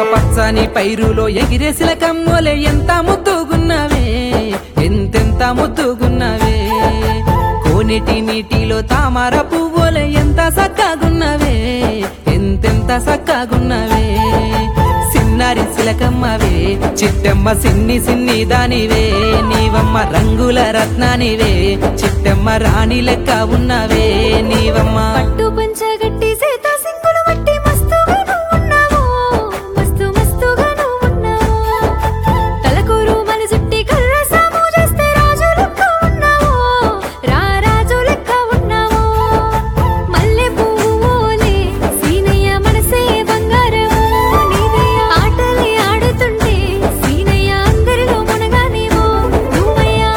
పచ్చని పైరులో ఎగిరేసిన కమ్మోలే ఎంత ముద్దుగున్నవే ఎంతెంత ముద్దుగున్నవే కోనేటి నీటిలో తామర పువ్వులే ఎంత సక్కగున్నవే ఎంతెంత సక్కగున్నవే సిన్నారి సిలకమ్మవే చిట్టమ్మ సిన్ని సిన్ని దానివే నీవమ్మ రంగుల రత్నానివే చిట్టమ్మ రాణి లెక్క ఉన్నవే నీవమ్మ పట్టు పంచగట్టి సీత సింగులు బట్టి మస్తుగా నువ్వున్నావు మస్తు మస్తుగా నువ్వున్నావు తలకూరు మన చుట్టి కర్ర సాము చేస్తే రాజు లెక్క ఉన్నావు రా రాజు లెక్క ఉన్నావు మల్లె పువ్వులే సీనయ్య మనసే బంగారము నీదయ్య ఆటలే ఆడుతుంటే సీనయ్య అందరిలో మునగానేమో నువ్వయ్యా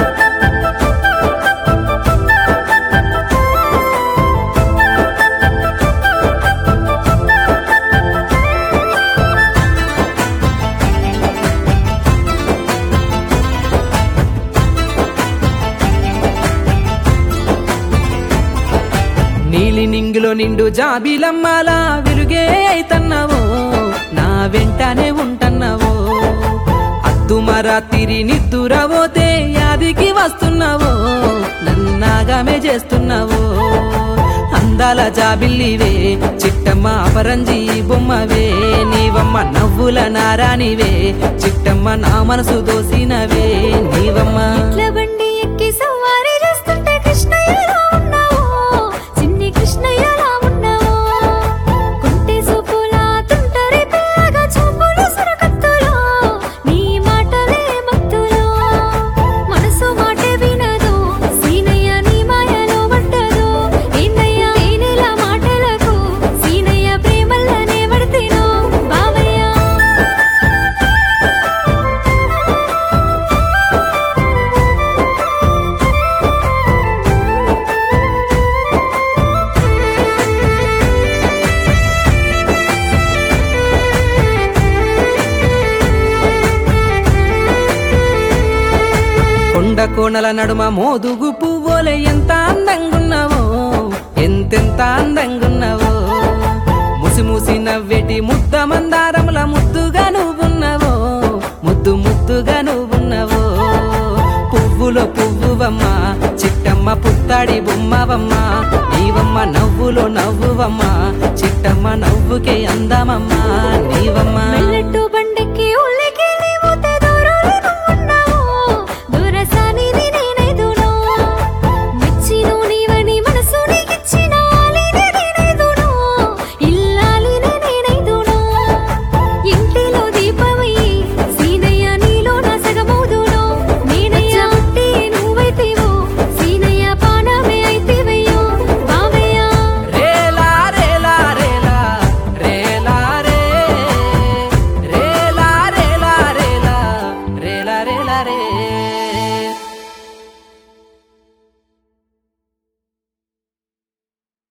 నీలి నింగిలో నిండు జాబిలమ్మలా వెలుగే అయితన్నావో నా వెంటనే ఉంటన్నావో అద్దుమరా తిరి నిద్దురవోతే యాదికి వస్తున్నావో నన్నాగామే చేస్తున్నావో అందాల జాబిల్లివే చిట్టమ్మ అపరంజి బొమ్మవే నీవమ్మ నవ్వుల నారానివే చిట్టమ్మ నా మనసు దోసినవే నీవమ్మ ఇట్ల బండి ఎక్కి సవారీ చేస్తుంటే కృష్ణయ్యలా ఉన్నావు చిన్ని కృష్ణయ్యలా ఉన్నావు కుంటి సూపులా తుంటరి పిల్లగా చూపులు సురకత్తులో నీ మాటలే మత్తులో మనసు మాట వినదు సీనయ్య నీ మాయలో పడ్డదు ఏందయ్య తేనెల మాటలకు సీనయ్య ప్రేమల్లనే పడితేనో బావయ్య కొండ కోణల నడుమ మోదుగు పువ్వులే ఎంత అందంగున్నావో ఎంతెంత అందంగున్నావో ముసి ముసి నవ్వెటి ముద్ద మందారముల ముద్దుగా నువ్వున్నావో ముద్దు ముద్దుగా నువ్వున్నావో పువ్వులో పువ్వువమ్మ చిట్టమ్మ పుత్తాడి బొమ్మవమ్మ నీవమ్మ నవ్వులో నవ్వువమ్మ చిట్టమ్మ నవ్వుకే అందమమ్మ నీవమ్మ మెల్లట్టు బండెక్కి ఉల్ల